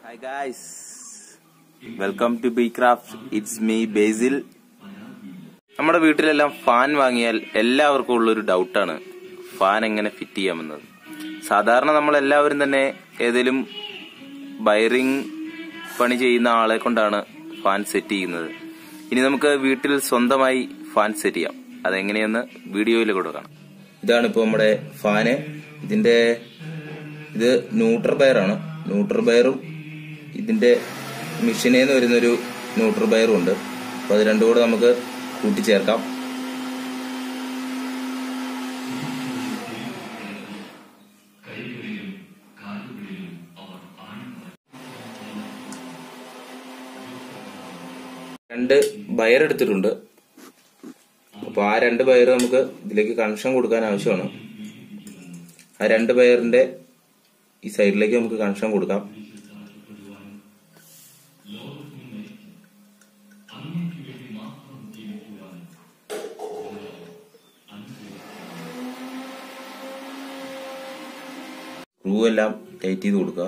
hi guys welcome to B craft it's me Basil നമ്മുടെ വീട്ടിലെല്ലാം fan വാങ്ങിയാൽ എല്ലാവർക്കും ഉള്ളൊരു ഡൗട്ടാണ് ഫാൻ എങ്ങനെ ഫിറ്റ് ചെയ്യാമെന്നത് സാധാരണ നമ്മൾ എല്ലാവരും തന്നെ ഏതെങ്കിലും വയറിംഗ് പണി ചെയ്യുന്ന ആളെ കൊണ്ടാണ് ഫാൻ സെറ്റ് ചെയ്യുന്നത് ഇനി നമുക്ക് വീട്ടിൽ സ്വന്തമായി ഫാൻ സെറ്റ് ചെയ്യാം അതെങ്ങനെയെന്ന് വീഡിയോയിൽ കൂടെ കാണാം ഇതാണ് ഇപ്പോൾ നമ്മുടെ ഫാന് ഇതിന്റെ ഇത് ന്യൂട്രർ ബയറാണ് ന്യൂട്രർ ബയറും ഇതിന്റെ മെഷീനേന്ന് വരുന്നൊരു ന്യൂട്രർ ബയറും ഉണ്ട് അപ്പൊ അത് രണ്ടും കൂടെ നമുക്ക് കൂട്ടിച്ചേർക്കാം രണ്ട് ബയർ എടുത്തിട്ടുണ്ട് അപ്പൊ ആ രണ്ട് ബയർ നമുക്ക് ഇതിലേക്ക് കണക്ഷൻ കൊടുക്കാൻ ആവശ്യമാണ് ആ രണ്ട് ബയറിന്റെ ഈ സൈഡിലേക്ക് നമുക്ക് കണക്ഷൻ കൊടുക്കാം സ്ക്രൂ എല്ലാം ടൈറ്റ് ചെയ്ത് കൊടുക്കുക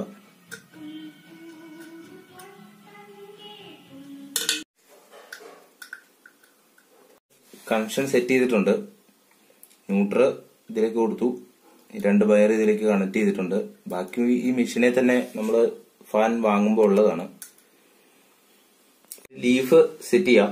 കണക്ഷൻ സെറ്റ് ചെയ്തിട്ടുണ്ട് ന്യൂട്രർ ഇതിലേക്ക് കൊടുത്തു രണ്ട് വയർ ഇതിലേക്ക് കണക്ട് ചെയ്തിട്ടുണ്ട് ബാക്കി ഈ മെഷീനെ തന്നെ നമ്മൾ ഫാൻ വാങ്ങുമ്പോൾ ഉള്ളതാണ് ലീഫ് സെറ്റ് ചെയ്യാം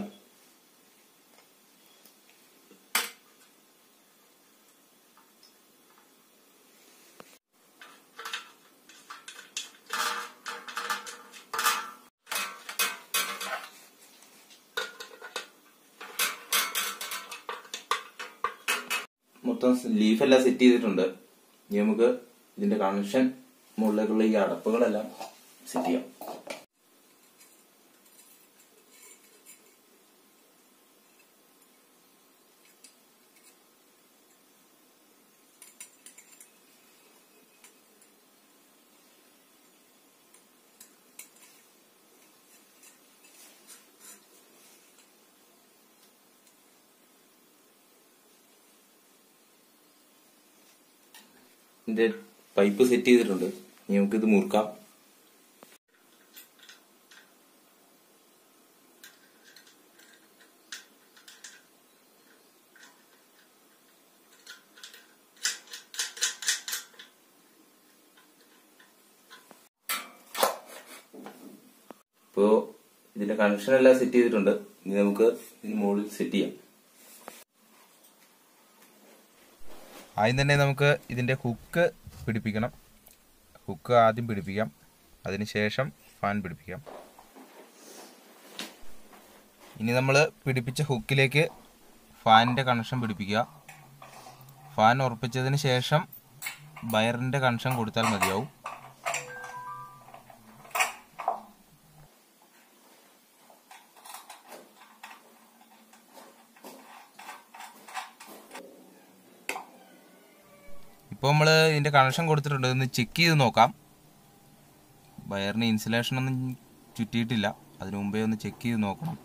മൊത്തം ലീഫ് എല്ലാം സെറ്റ് ചെയ്തിട്ടുണ്ട് ഇനി നമുക്ക് ഇതിന്റെ കണക്ഷൻ മുകളിലേക്കുള്ള ഈ അടപ്പുകളെല്ലാം സെറ്റ് ചെയ്യാം ഇതിന്റെ പൈപ്പ് സെറ്റ് ചെയ്തിട്ടുണ്ട് ഇനി നമുക്ക് ഇത് മുറുക്കാം ഇപ്പോ ഇതിന്റെ കണക്ഷൻ എല്ലാം സെറ്റ് ചെയ്തിട്ടുണ്ട് ഇനി നമുക്ക് ഇതിന് മുകളിൽ സെറ്റ് ചെയ്യാം ആദ്യം തന്നെ നമുക്ക് ഇതിൻ്റെ ഹുക്ക് പിടിപ്പിക്കണം ഹുക്ക് ആദ്യം പിടിപ്പിക്കാം അതിനുശേഷം ഫാൻ പിടിപ്പിക്കാം ഇനി നമ്മൾ പിടിപ്പിച്ച ഹുക്കിലേക്ക് ഫാനിൻ്റെ കണക്ഷൻ പിടിപ്പിക്കുക ഫാൻ ഉറപ്പിച്ചതിന് ശേഷം വയറിൻ്റെ കണക്ഷൻ കൊടുത്താൽ മതിയാവും ഇപ്പോൾ നമ്മൾ ഇതിൻ്റെ കണക്ഷൻ കൊടുത്തിട്ടുണ്ട് ഒന്ന് ചെക്ക് ചെയ്ത് നോക്കാം വയറിന് ഇൻസുലേഷൻ ഒന്നും ചുറ്റിയിട്ടില്ല അതിനു മുമ്പേ ഒന്ന് ചെക്ക് ചെയ്ത് നോക്കണം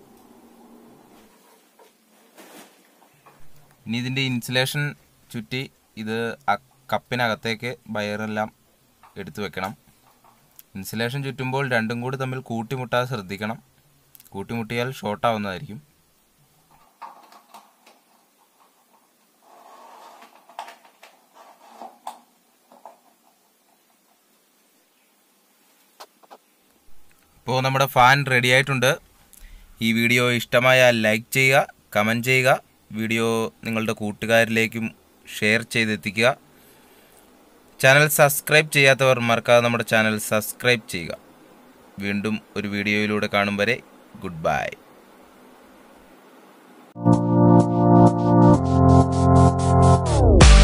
ഇനി ഇതിൻ്റെ ഇൻസുലേഷൻ ചുറ്റി ഇത് അ- കപ്പിനകത്തേക്ക് വയറെല്ലാം എടുത്തു വെക്കണം ഇൻസുലേഷൻ ചുറ്റുമ്പോൾ രണ്ടും കൂടി തമ്മിൽ കൂട്ടിമുട്ടാതെ ശ്രദ്ധിക്കണം കൂട്ടിമുട്ടിയാൽ ഷോർട്ടാവുന്നതായിരിക്കും ഇപ്പോൾ നമ്മുടെ ഫാൻ റെഡി ആയിട്ടുണ്ട് ഈ വീഡിയോ ഇഷ്ടമായാൽ ലൈക്ക് ചെയ്യുക കമൻറ്റ് ചെയ്യുക വീഡിയോ നിങ്ങളുടെ കൂട്ടുകാരിലേക്കും ഷെയർ ചെയ്തെത്തിക്കുക ചാനൽ സബ്സ്ക്രൈബ് ചെയ്യാത്തവർ മറക്കാതെ നമ്മുടെ ചാനൽ സബ്സ്ക്രൈബ് ചെയ്യുക വീണ്ടും ഒരു വീഡിയോയിലൂടെ കാണും വരെ ഗുഡ് ബൈ Thank